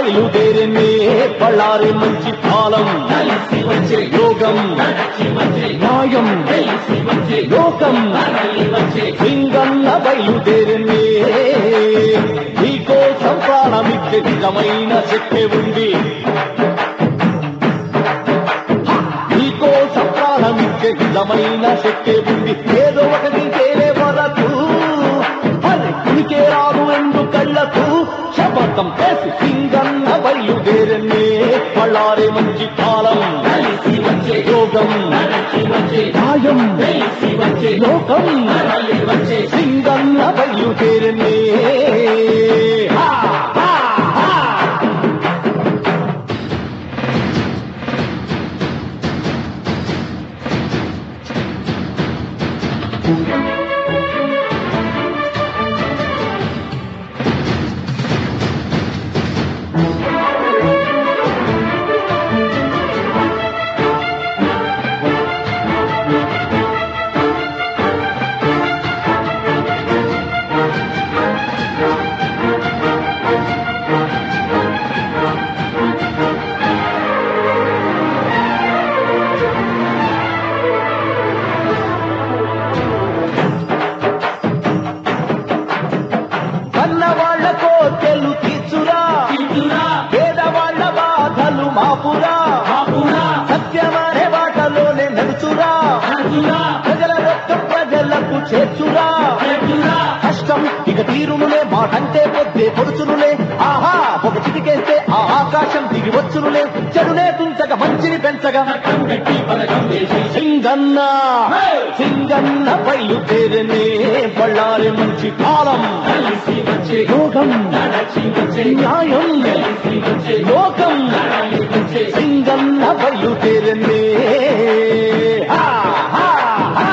బయలుదేరినే పళ్ళారి మంచి కాలం కలిసి వచ్చే యోగం నడచి వచ్చే న్యాయం తెలిసి వచ్చే లోకం తరలి వచ్చే సింగన్న బయలుదేరినే నీకోసం ప్రాణమిచ్చే నిజమైన శక్తి ఉంది నీకోసం ప్రాణమిచ్చే నిజమైన శక్తి ఉంది ఏదో ఒకటి తేలే వరకు అరే కునికే రాదు ఎందు కళ్ళకు శపథం చేసి సింగన్న బయలుదేరనే పళ్ళారే మంచి కాలం కలిసి వచ్చే యోగం నడచి వచ్చే న్యాయం తెలిసి వచ్చే లోకం తరలి వచ్చే సింగన్న బయలుదేరనే హా, హా, హా. కన్నవాళ్ల కోర్కెలు తీర్చురా చింతురా పేదవాళ్ల బాధలు మాపురా బాపురా సత్యమనే బాటలోనే నడుచురా నడుచురా ప్రజల రక్తం ప్రజలకు చేర్చురా చేతురా కష్టం ఇక తీరునులే మాటంటే పొద్దే పొడుచునులే ఆహా ఒక చిటికేస్తే ఆ ఆకాశం దిగి వచ్చునులే చెడునే తుంచక మంచిని పెంచగా చట్టం పెట్టి పథకం వేసి సింగన్న సింగన్న బయలుదేరనే బళ్ళారి మంచి కాలం కలిసి వచ్చే యోగం నడచి వచ్చే న్యాయం తెలిసి వచ్చే లోకం తరలి వచ్చే సింగన్న బయలుదేరనే హా, హా, హా.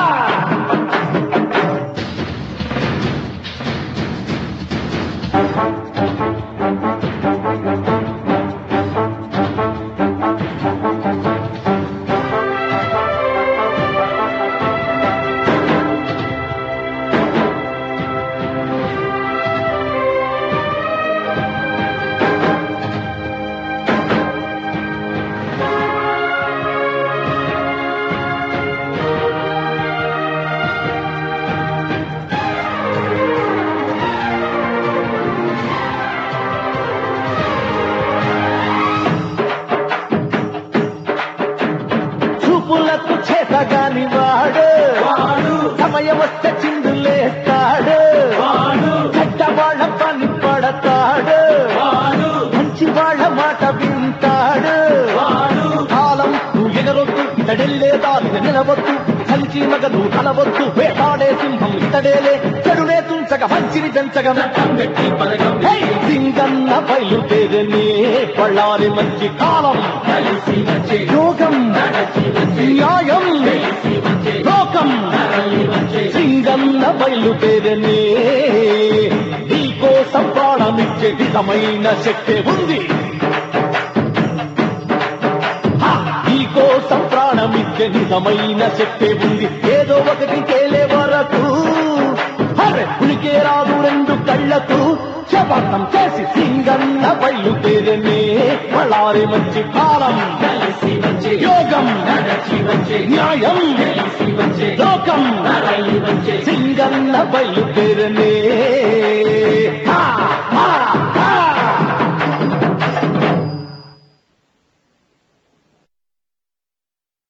చూపులకు చేతగాని వాడు వాడు సమయం వస్తే చిందులేస్తాడు వాడు చెడ్డవాళ్ళ పని పడతాడు వాడు మంచి వాళ్ళ మాట వింటాడు వాడు కాలం నువ్వు ఎగరొద్దు ఇతడెళ్ళే దారి నిలవద్దు కలిసి మగను కలవద్దు వేటాడే సింహం ఇతడేలే చెడునే తుంచక మంచిని పెంచగా చట్టం పెట్టి పథకం హే! వేసి సింగన్న బయలుదేరనే పళ్ళారి మంచి కాలం కలిసి వచ్చే యోగం నడచి వచ్చే న్యాయం తెలిసి వచ్చే లోకం తరలి వచ్చే సింగన్న బయలుదేరనే నీకోసం ప్రాణమిచ్చే విధమైన శక్తి ఉంది హా! నీకోసం ప్రాణమిచ్చే నిజమైన శక్తి ఉంది ఏదో ఒకటి తేలే వరకు అరే ఉనికే రాదు రెండు కళ్ళకు శపథం చేసి సింగన్న బయలుదేరనే పళ్ళారి మంచి కాలం కలిసి వచ్చే యోగం నడచి వచ్చే న్యాయం తెలిసి వచ్చే లోకం తరలి వచ్చే సింగన్న బయలుదేరనే హా, హా,